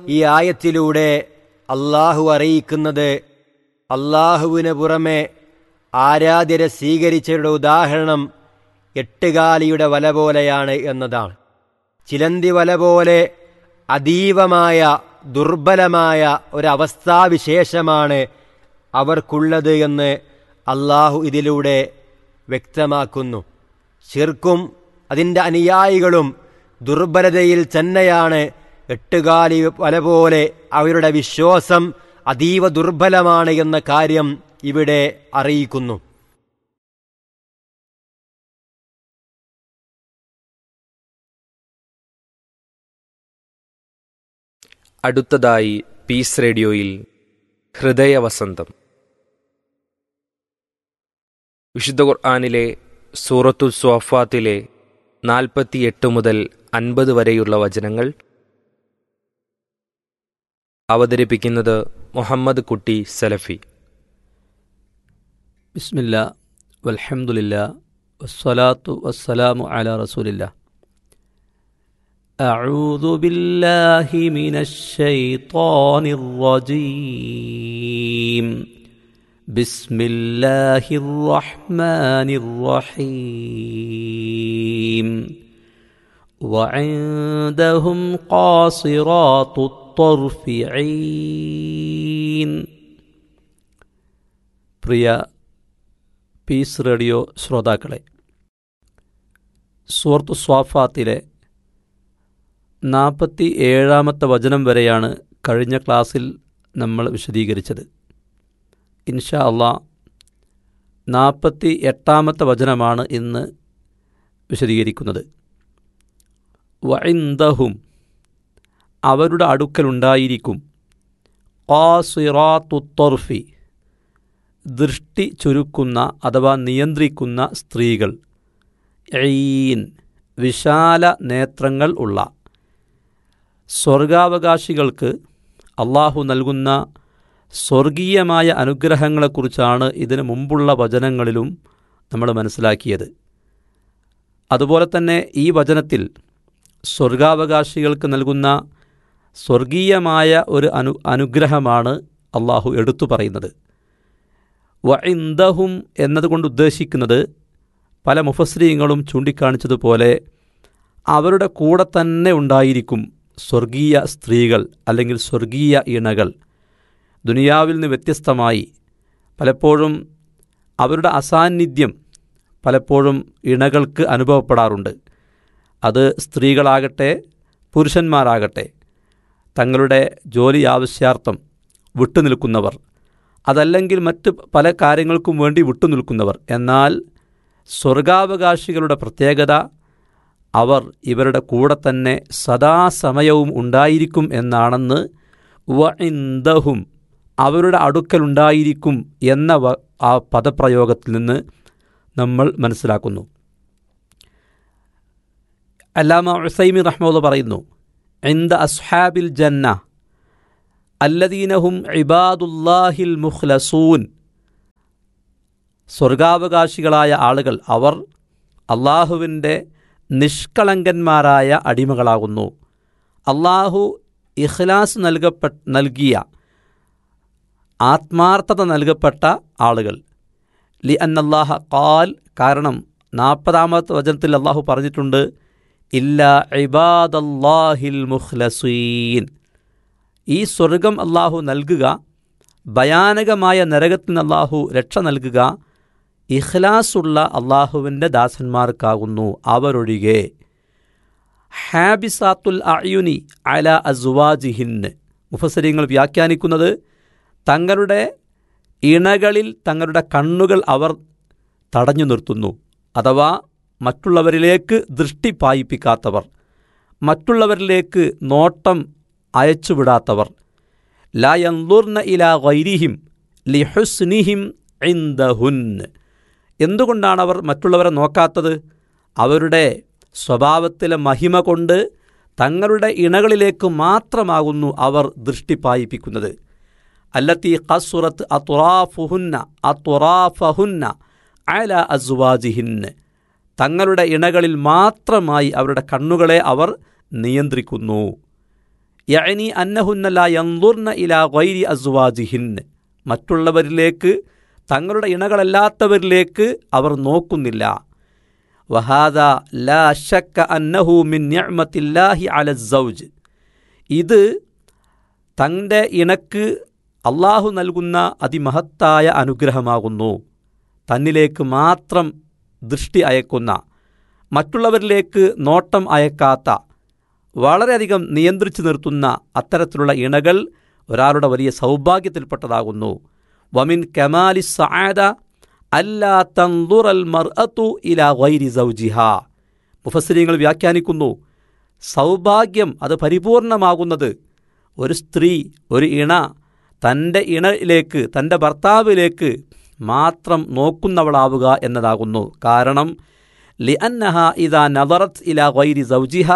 ഈ ആയത്തിലൂടെ അള്ളാഹു അറിയിക്കുന്നത് അള്ളാഹുവിന് പുറമെ ആരാധ്യരെ സ്വീകരിച്ചവരുടെ ഉദാഹരണം എട്ടുകാലിയുടെ വല പോലെയാണ് എന്നതാണ് ചിലന്തി വല പോലെ അതീവമായ ദുർബലമായ ഒരവസ്ഥാവിശേഷമാണ് അവർക്കുള്ളത് എന്ന് അള്ളാഹു ഇതിലൂടെ വ്യക്തമാക്കുന്നു ശിർക്കും അതിൻ്റെ അനുയായികളും ദുർബലതയിൽ തന്നെയാണ് എട്ടുകാലി വല പോലെ അവരുടെ വിശ്വാസം അതീവ ദുർബലമാണ് എന്ന കാര്യം ഇവിടെ അറിയിക്കുന്നു അടുത്തതായി പീസ് റേഡിയോയിൽ ഹൃദയവസന്തം വിശുദ്ധ ഖുർആാനിലെ സൂറത്തു സ്വാഫാത്തിലെ നാൽപ്പത്തിയെട്ട് മുതൽ അൻപത് വരെയുള്ള വചനങ്ങൾ അവതരിപ്പിക്കുന്നത് മുഹമ്മദ് കുട്ടി സലഫി ബിസ്മില്ല വൽഹംദുലില്ല വസ്സലാത്തു വസ്സലാമു അല റസൂലില്ല أعوذ بالله من الشيطان الرجيم بسم الله الرحمن الرحيم وعندهم قاصرات الطرف عين പ്രിയ പീസ് റേഡിയോ ശ്രോതാക്കളെ സൂറത്തു സ്വാഫാത്തിലെ നാൽപ്പത്തി ഏഴാമത്തെ വചനം വരെയാണ് കഴിഞ്ഞ ക്ലാസ്സിൽ നമ്മൾ വിശദീകരിച്ചത് ഇൻഷാ അള്ളാ നാൽപ്പത്തി എട്ടാമത്തെ വചനമാണ് ഇന്ന് വിശദീകരിക്കുന്നത് വൈന്ദഹും അവരുടെ അടുക്കലുണ്ടായിരിക്കും ഖാസിറാത്തുത്തൊർഫി ദൃഷ്ടി ചുരുക്കുന്ന അഥവാ നിയന്ത്രിക്കുന്ന സ്ത്രീകൾ ഈൻ വിശാല നേത്രങ്ങൾ ഉള്ള സ്വർഗാവകാശികൾക്ക് അള്ളാഹു നൽകുന്ന സ്വർഗീയമായ അനുഗ്രഹങ്ങളെക്കുറിച്ചാണ് ഇതിനു മുമ്പുള്ള വചനങ്ങളിലും നമ്മൾ മനസ്സിലാക്കിയത് അതുപോലെ തന്നെ ഈ വചനത്തിൽ സ്വർഗാവകാശികൾക്ക് നൽകുന്ന സ്വർഗീയമായ ഒരു അനു അനുഗ്രഹമാണ് അള്ളാഹു എടുത്തു പറയുന്നത് വഇന്ദഹും എന്നതുകൊണ്ട് ഉദ്ദേശിക്കുന്നത് പല മുഫസ്രീങ്ങളും ചൂണ്ടിക്കാണിച്ചതുപോലെ അവരുടെ കൂടെ തന്നെ ഉണ്ടായിരിക്കും സ്വർഗീയ സ്ത്രീകൾ അല്ലെങ്കിൽ സ്വർഗീയ ഇണകൾ ദുനിയാവിൽ നിന്ന് വ്യത്യസ്തമായി പലപ്പോഴും അവരുടെ അസാന്നിധ്യം പലപ്പോഴും ഇണകൾക്ക് അനുഭവപ്പെടാറുണ്ട് അത് സ്ത്രീകളാകട്ടെ പുരുഷന്മാരാകട്ടെ തങ്ങളുടെ ജോലി ആവശ്യാർത്ഥം വിട്ടുനിൽക്കുന്നവർ അതല്ലെങ്കിൽ മറ്റ് പല കാര്യങ്ങൾക്കും വേണ്ടി വിട്ടുനിൽക്കുന്നവർ എന്നാൽ സ്വർഗാവകാശികളുടെ പ്രത്യേകത അവർ ഇവരുടെ കൂടെ തന്നെ സദാസമയവും ഉണ്ടായിരിക്കും എന്നാണെന്ന് വഇന്ദഹും അവരുടെ അടുക്കലുണ്ടായിരിക്കും എന്ന വ ആ പദപ്രയോഗത്തിൽ നിന്ന് നമ്മൾ മനസ്സിലാക്കുന്നു അല്ലാമ ഉസൈമി റഹ്മുള്ള പറയുന്നു ഇന്ദ അസ്ഹാബിൽ ജന്ന അല്ലദീനഹും ഇബാദുല്ലാഹിൽ മുഖ്ലസൂൻ സ്വർഗാവകാശികളായ ആളുകൾ അവർ അള്ളാഹുവിൻ്റെ നിഷ്കളങ്കന്മാരായ അടിമകളാകുന്നു അള്ളാഹു ഇഖ്ലാസ് നൽകപ്പെ നൽകിയ ആത്മാർത്ഥത നൽകപ്പെട്ട ആളുകൾ ലി അന്നല്ലാഹ കാൽ കാരണം നാൽപ്പതാമത്തെ വചനത്തിൽ അള്ളാഹു പറഞ്ഞിട്ടുണ്ട് ഇല്ല ഇബാദല്ലാഹിൽ മുഖ്ലസീൻ ഈ സ്വർഗം അള്ളാഹു നൽകുക ഭയാനകമായ നരകത്തിൽ നിന്ന് അള്ളാഹു രക്ഷ നൽകുക ഇഖ്ലാസുള്ള അള്ളാഹുവിൻ്റെ ദാസന്മാർക്കാകുന്നു അവരൊഴികെ ഹാബിസാത്തുൽ അയുനി അല അസുവാജിഹിന് മുഫസരിങ്ങൾ വ്യാഖ്യാനിക്കുന്നത് തങ്ങളുടെ ഇണകളിൽ തങ്ങളുടെ കണ്ണുകൾ അവർ തടഞ്ഞു നിർത്തുന്നു അഥവാ മറ്റുള്ളവരിലേക്ക് ദൃഷ്ടി പായിപ്പിക്കാത്തവർ മറ്റുള്ളവരിലേക്ക് നോട്ടം അയച്ചുവിടാത്തവർ ലായന്തുർന ഇല വൈരിഹിം ലിഹുസ്നിഹിം ഇന്ദഹുന്ന് എന്തുകൊണ്ടാണ് അവർ മറ്റുള്ളവരെ നോക്കാത്തത് അവരുടെ സ്വഭാവത്തിലെ മഹിമ കൊണ്ട് തങ്ങളുടെ ഇണകളിലേക്ക് മാത്രമാകുന്നു അവർ ദൃഷ്ടി പായിപ്പിക്കുന്നത് അല്ലത്തി ഖസുറത്ത് അത്തുറാഫുഹുന്ന അത്തുറാഫഹുന്ന അല അസുവാജിഹിന്ന് തങ്ങളുടെ ഇണകളിൽ മാത്രമായി അവരുടെ കണ്ണുകളെ അവർ നിയന്ത്രിക്കുന്നു യഅനി അന്നഹുന്നല യന്തുർന ഇല ഗൈരി അസ്വാജിഹിന്ന് മറ്റുള്ളവരിലേക്ക് തങ്ങളുടെ ഇണകളല്ലാത്തവരിലേക്ക് അവർ നോക്കുന്നില്ല വഹാദ ലാ ഷക്ക അന്നഹു മിൻ നിഅ്മത്തില്ലാഹി അല സൗജ് ഇത് തൻ്റെ ഇണക്ക് അള്ളാഹു നൽകുന്ന അതിമഹത്തായ അനുഗ്രഹമാകുന്നു തന്നിലേക്ക് മാത്രം ദൃഷ്ടി അയക്കുന്ന മറ്റുള്ളവരിലേക്ക് നോട്ടം അയക്കാത്ത വളരെയധികം നിയന്ത്രിച്ചു നിർത്തുന്ന അത്തരത്തിലുള്ള ഇണകൾ ഒരാളുടെ വലിയ സൗഭാഗ്യത്തിൽപ്പെട്ടതാകുന്നു വമിൻ കമാലി സആദ അല്ലാ തന്തുറൽ മർഅത്തു ഇലാ ഗൈരി സൗജിഹ മുഫസ്സിരിങ്ങൾ വ്യാഖ്യാനിക്കുന്നു സൗഭാഗ്യം അത് പരിപൂർണമാകുന്നത് ഒരു സ്ത്രീ ഒരു ഇണ തൻ്റെ ഇണയിലേക്ക് തൻ്റെ ഭർത്താവിലേക്ക് മാത്രം നോക്കുന്നവളാവുക എന്നതാകുന്നു കാരണം ലിഅന്നഹ ഇദാ നദറത് ഇലാ ഗൈരി സൗജിഹ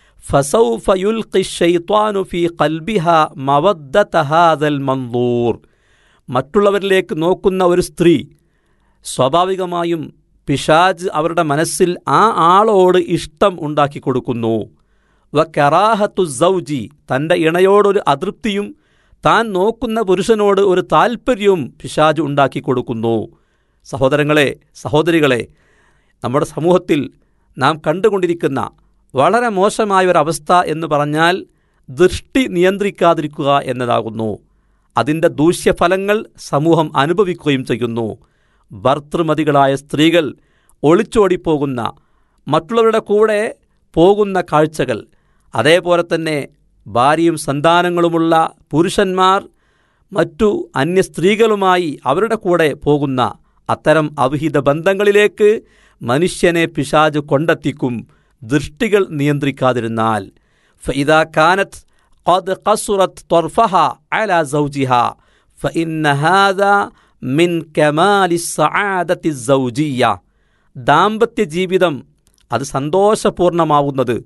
ഫസൗഫ യുൽഖി الشيطان في قلبها مودة هذا المنظور മറ്റുള്ളവരിലേക്ക് നോക്കുന്ന ഒരു സ്ത്രീ സ്വാഭാവികമായും പിശാജ് അവരുടെ മനസ്സിൽ ആ ആളോട് ഇഷ്ടം ഉണ്ടാക്കി കൊടുക്കുന്നു വ കറാഹത്തു സൗജി തൻ്റെ ഇണയോടൊരു അതൃപ്തിയും താൻ നോക്കുന്ന പുരുഷനോട് ഒരു താൽപ്പര്യവും പിശാജ് ഉണ്ടാക്കി കൊടുക്കുന്നു സഹോദരങ്ങളെ സഹോദരികളെ നമ്മുടെ സമൂഹത്തിൽ നാം കണ്ടുകൊണ്ടിരിക്കുന്ന വളരെ മോശമായ ഒരവസ്ഥ എന്ന് പറഞ്ഞാൽ ദൃഷ്ടി നിയന്ത്രിക്കാതിരിക്കുക എന്നതാകുന്നു അതിൻ്റെ ദൂഷ്യഫലങ്ങൾ സമൂഹം അനുഭവിക്കുകയും ചെയ്യുന്നു ഭർത്തൃമതികളായ സ്ത്രീകൾ ഒളിച്ചോടിപ്പോകുന്ന മറ്റുള്ളവരുടെ കൂടെ പോകുന്ന കാഴ്ചകൾ അതേപോലെ തന്നെ ഭാര്യയും സന്താനങ്ങളുമുള്ള പുരുഷന്മാർ മറ്റു അന്യ സ്ത്രീകളുമായി അവരുടെ കൂടെ പോകുന്ന അത്തരം അവിഹിത ബന്ധങ്ങളിലേക്ക് മനുഷ്യനെ പിശാജ് കൊണ്ടെത്തിക്കും ദൃഷ്ടികൾ നിയന്ത്രിക്കാതിരുന്നാൽ ഫഇദാ കാനത്ത് قد قصرت طرفها على زوجها فإن هذا من كمال السعادة الزوجية ദാമ്പത്യ ജീവിതം അത് സന്തോഷപൂർണമാവുന്നത്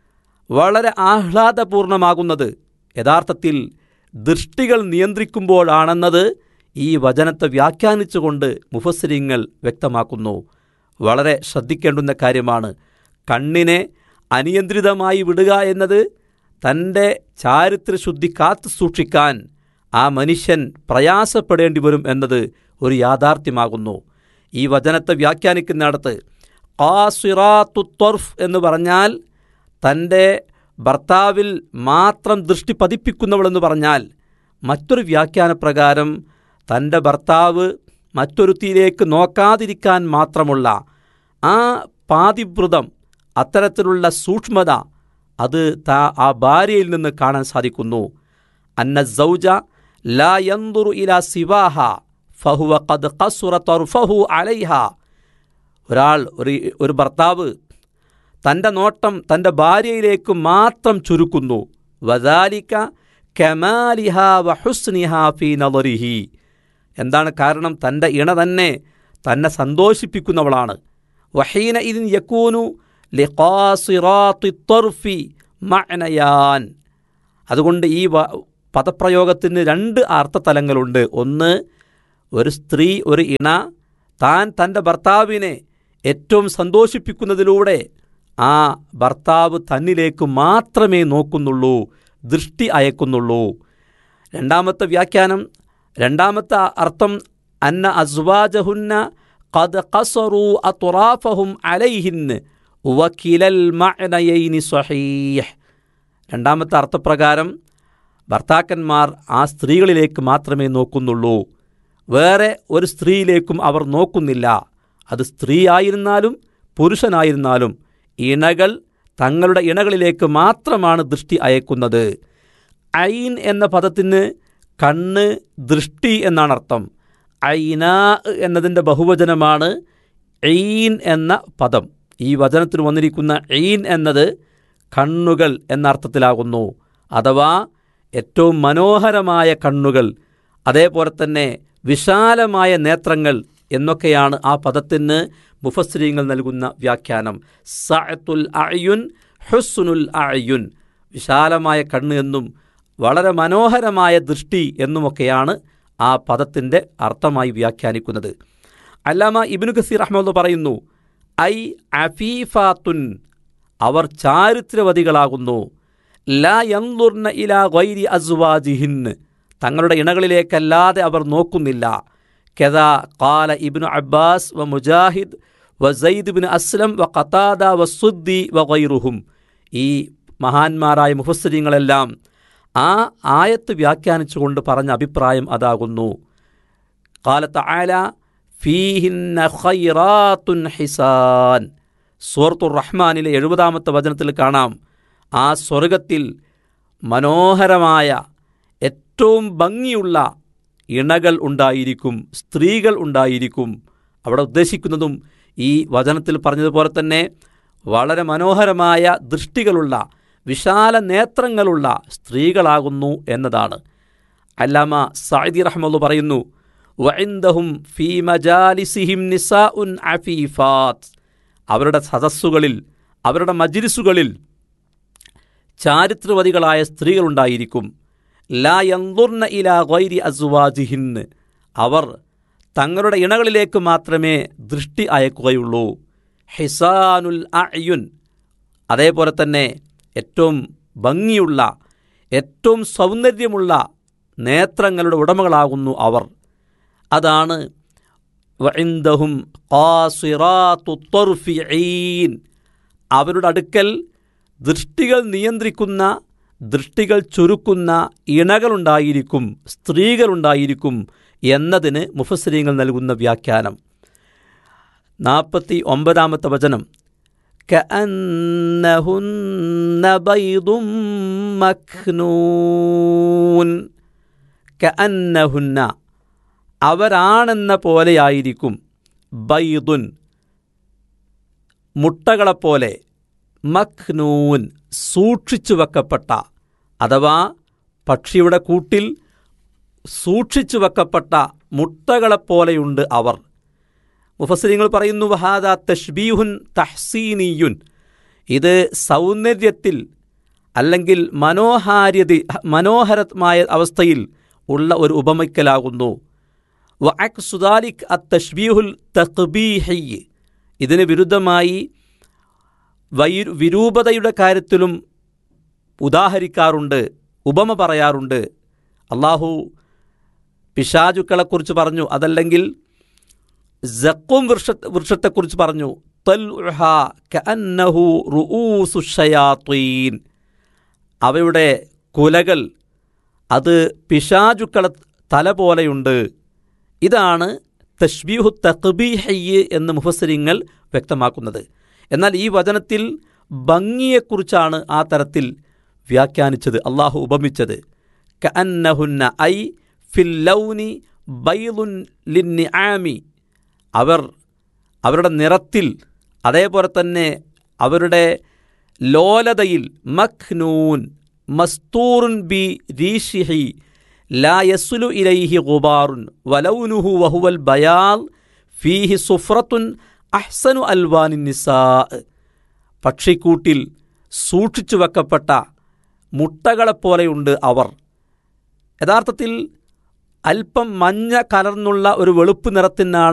വളരെ ആഹ്ലാദപൂർണമാകുന്നത് യഥാർത്ഥത്തിൽ ദൃഷ്ടികൾ നിയന്ത്രിക്കുമ്പോഴാണെന്നത് ഈ വചനത്തെ വ്യാഖ്യാനിച്ചുകൊണ്ട് മുഫസ്സിരിങ്ങൾ വ്യക്തമാക്കുന്നു വളരെ ശ്രദ്ധിക്കേണ്ടുന്ന കാര്യമാണ് കണ്ണിനെ അനിയന്ത്രിതമായി വിടുക എന്നത് തൻ്റെ ചാരിത്രശുദ്ധി കാത്തു സൂക്ഷിക്കാൻ ആ മനുഷ്യൻ പ്രയാസപ്പെടേണ്ടി വരും എന്നത് ഒരു യാഥാർത്ഥ്യമാകുന്നു ഈ വചനത്തെ വ്യാഖ്യാനിക്കുന്നിടത്ത് കാസിറാത്തു ത്വർഫ് എന്ന് പറഞ്ഞാൽ തൻ്റെ ഭർത്താവിൽ മാത്രം ദൃഷ്ടി പതിപ്പിക്കുന്നവളെന്ന് പറഞ്ഞാൽ മറ്റൊരു വ്യാഖ്യാനപ്രകാരം തൻ്റെ ഭർത്താവ് മറ്റൊരുത്തിയിലേക്ക് നോക്കാതിരിക്കാൻ മാത്രമുള്ള ആ പാതിവ്രതം അത്തരത്തിലുള്ള സൂക്ഷ്മത അത് താ ആ ഭാര്യയിൽ നിന്ന് കാണാൻ സാധിക്കുന്നു അന്ന സൗജ ലാ യന്തുറു ഇലാ സിവാഹ ഫഹുവ ഖദ് ഖസുറ തർഫഹു അലൈഹ ഒരാൾ ഒരു ഒരു ഭർത്താവ് തൻ്റെ നോട്ടം തൻ്റെ ഭാര്യയിലേക്ക് മാത്രം ചുരുക്കുന്നു വദാലിക കമാലിഹ വഹുസ്നിഹ ഫീ നളരിഹി എന്താണ് കാരണം തൻ്റെ ഇണ തന്നെ തന്നെ സന്തോഷിപ്പിക്കുന്നവളാണ് വഹീന ഇതിൻ യക്കൂനു ലിഖാസിറാത്തി ത്വർഫി മഅനയാൻ അതുകൊണ്ട് ഈ വ- പദപ്രയോഗത്തിന് രണ്ട് അർത്ഥതലങ്ങളുണ്ട് ഒന്ന് ഒരു സ്ത്രീ ഒരു ഇണ താൻ തൻ്റെ ഭർത്താവിനെ ഏറ്റവും സന്തോഷിപ്പിക്കുന്നതിലൂടെ ആ ഭർത്താവ് തന്നിലേക്ക് മാത്രമേ നോക്കുന്നുള്ളൂ ദൃഷ്ടി അയക്കുന്നുള്ളൂ രണ്ടാമത്തെ വ്യാഖ്യാനം രണ്ടാമത്തെ അർത്ഥം അന്ന അസ്വാജഹുന്ന ഖദ് ഖസറു അത്റാഫഹും അലൈഹിന്ന് വക്കിലൽ മഅനയൈനി സ്വഹീഹ് രണ്ടാമത്തെ അർത്ഥപ്രകാരം ഭർത്താക്കന്മാർ ആ സ്ത്രീകളിലേക്ക് മാത്രമേ നോക്കുന്നുള്ളൂ വേറെ ഒരു സ്ത്രീയിലേക്കും അവർ നോക്കുന്നില്ല അത് സ്ത്രീയായിരുന്നാലും പുരുഷനായിരുന്നാലും ഇണകൾ തങ്ങളുടെ ഇണകളിലേക്ക് മാത്രമാണ് ദൃഷ്ടി അയക്കുന്നത് ഐൻ എന്ന പദത്തിന് കണ്ണ് ദൃഷ്ടി എന്നാണ് അർത്ഥം ഐന എന്നതിൻ്റെ ബഹുവചനമാണ് ഐൻ എന്ന പദം ഈ വചനത്തിൽ വന്നിരിക്കുന്ന ഐൻ എന്നത് കണ്ണുകൾ എന്ന അർത്ഥത്തിലാകുന്നു അഥവാ ഏറ്റവും മനോഹരമായ കണ്ണുകൾ അതേപോലെ തന്നെ വിശാലമായ നേത്രങ്ങൾ എന്നൊക്കെയാണ് ആ പദത്തിന് മുഫസ്രീങ്ങൾ നൽകുന്ന വ്യാഖ്യാനം സഅത്തുൽ അയുൻ ഹുസ്നുൽ അയുൻ വിശാലമായ കണ്ണ് എന്നും വളരെ മനോഹരമായ ദൃഷ്ടി എന്നുമൊക്കെയാണ് ആ പദത്തിൻ്റെ അർത്ഥമായി വ്യാഖ്യാനിക്കുന്നത് അല്ലാമ ഇബിനു ഖസീർ അഹമ്മദ് പറയുന്നു ഐ അഫീഫാത്തുൻ അവർ ചാരിത്രവതികളാകുന്നു ലാ യന്തുർന ഇലാ ഗൈരി അസ്വാജിഹിന്ന് തങ്ങളുടെ ഇണകളിലേക്കല്ലാതെ അവർ നോക്കുന്നില്ല കെദാ കാല ഇബ്നു അബ്ബാസ് വ മുജാഹിദ് വ സയ്ദ് ബിൻ അസ്ലം വ ഖതാദ വ സുദ്ദി വ ഗൈറുഹും ഈ മഹാന്മാരായ മുഫസ്സരിങ്ങളെല്ലാം ആ ആയത്ത് വ്യാഖ്യാനിച്ചുകൊണ്ട് പറഞ്ഞ അഭിപ്രായം അതാകുന്നു കാലത്ത് ആല ഫീഹിന്ന ഖൈറാത്തുൻ ഹിസാൻ സൂറത്തുർ റഹ്മാനിലെ എഴുപതാമത്തെ വചനത്തിൽ കാണാം ആ സ്വർഗത്തിൽ മനോഹരമായ ഏറ്റവും ഭംഗിയുള്ള ഇണകൾ ഉണ്ടായിരിക്കും സ്ത്രീകൾ ഉണ്ടായിരിക്കും അവിടെ ഉദ്ദേശിക്കുന്നതും ഈ വചനത്തിൽ പറഞ്ഞതുപോലെ തന്നെ വളരെ മനോഹരമായ ദൃഷ്ടികളുള്ള വിശാല നേത്രങ്ങളുള്ള സ്ത്രീകളാകുന്നു എന്നതാണ് അല്ലാമ സായിദി റഹ്മുള്ള പറയുന്നു വഇന്ദഹും ഫീ മജാലിസിഹിം നിസാഉൻ അഫീഫാത്ത് അവരുടെ സദസ്സുകളിൽ അവരുടെ മജിലിസുകളിൽ ചാരിത്രവതികളായ സ്ത്രീകളുണ്ടായിരിക്കും ലാ യന്തുർന ഇലാ ഗൈരി അസ്വാജിഹിന്ന് അവർ തങ്ങളുടെ ഇണകളിലേക്ക് മാത്രമേ ദൃഷ്ടി അയക്കുകയുള്ളൂ ഹിസാനുൽ അയുൻ അതേപോലെ തന്നെ ഏറ്റവും ഭംഗിയുള്ള ഏറ്റവും സൗന്ദര്യമുള്ള നേത്രങ്ങളുടെ ഉടമകളാകുന്നു അവർ അതാണ് വഇന്ദഹും ഖാസിറാത്തു ത്വർഫിഈൻ അവരുടെ അടുക്കൽ ദൃഷ്ടികൾ നിയന്ത്രിക്കുന്ന ദൃഷ്ടികൾ ചുരുക്കുന്ന ഇണകളുണ്ടായിരിക്കും സ്ത്രീകളുണ്ടായിരിക്കും എന്നതിന് മുഫസ്രീങ്ങൾ നൽകുന്ന വ്യാഖ്യാനം നാൽപ്പത്തി ഒമ്പതാമത്തെ വചനം كأنهن بيض مكنون كأنهن അവരാണെന്ന പോലെയായിരിക്കും ബൈദുൻ മുട്ടകളെപ്പോലെ മഖ്നൂൻ സൂക്ഷിച്ചു വെക്കപ്പെട്ട അഥവാ പക്ഷിയുടെ കൂട്ടിൽ സൂക്ഷിച്ചു വെക്കപ്പെട്ട മുട്ടകളെപ്പോലെയുണ്ട് അവർ മുഫസരിങ്ങൾ പറയുന്നു വഹാദ തഷ്ബീഹുൻ തഹ്സീനിയുൻ ഇത് സൗന്ദര്യത്തിൽ അല്ലെങ്കിൽ മനോഹാര്യത മനോഹരമായ അവസ്ഥയിൽ ഉള്ള ഒരു ഉപമയ്ക്കലാകുന്നു വഅക് സുദാലിക് അ തഷ്ബീഹുൽ തഖ്ബീഹി ഇതിന് വിരുദ്ധമായി വൈ വിരൂപതയുടെ കാര്യത്തിലും ഉദാഹരിക്കാറുണ്ട് ഉപമ പറയാറുണ്ട് അള്ളാഹു പിശാചുക്കളെക്കുറിച്ച് പറഞ്ഞു അതല്ലെങ്കിൽ ജക്കും വൃക്ഷ വൃക്ഷത്തെക്കുറിച്ച് പറഞ്ഞു തൽഉഹ കഅന്നഹു റുഊസു ഷയാത്തീൻ അവയുടെ കുലകൾ അത് പിശാചുക്കള തല പോലെയുണ്ട് ഇതാണ് തഷ്ബീഹു തഖ്ബീഹയ്യ് എന്ന് മുഫസരിങ്ങൾ വ്യക്തമാക്കുന്നത് എന്നാൽ ഈ വചനത്തിൽ ഭംഗിയെക്കുറിച്ചാണ് ആ തരത്തിൽ വ്യാഖ്യാനിച്ചത് അള്ളാഹു ഉപമിച്ചത് കഅന്നഹുന്ന ഐ ഫിൽ ലൗനി ബൈലുൻ ലിന്നി ആമി അവർ അവരുടെ നിറത്തിൽ അതേപോലെ തന്നെ അവരുടെ ലോലതയിൽ മഖ്നൂൻ മസ്തൂറുൻ ബി രീഷിഹി ലാ യസുലു ഇലൈഹി ഗുബാറുൻ വലൗനുഹു വഹുവൽ ബയാൽ ഫീഹി സുഫ്രത്തുൻ അഹ്സനു അൽവാനി നിസാ പക്ഷിക്കൂട്ടിൽ സൂക്ഷിച്ചു വെക്കപ്പെട്ട മുട്ടകളെപ്പോലെയുണ്ട് അവർ യഥാർത്ഥത്തിൽ അല്പം മഞ്ഞ കലർന്നുള്ള ഒരു വെളുപ്പ് നിറത്തിനാണ്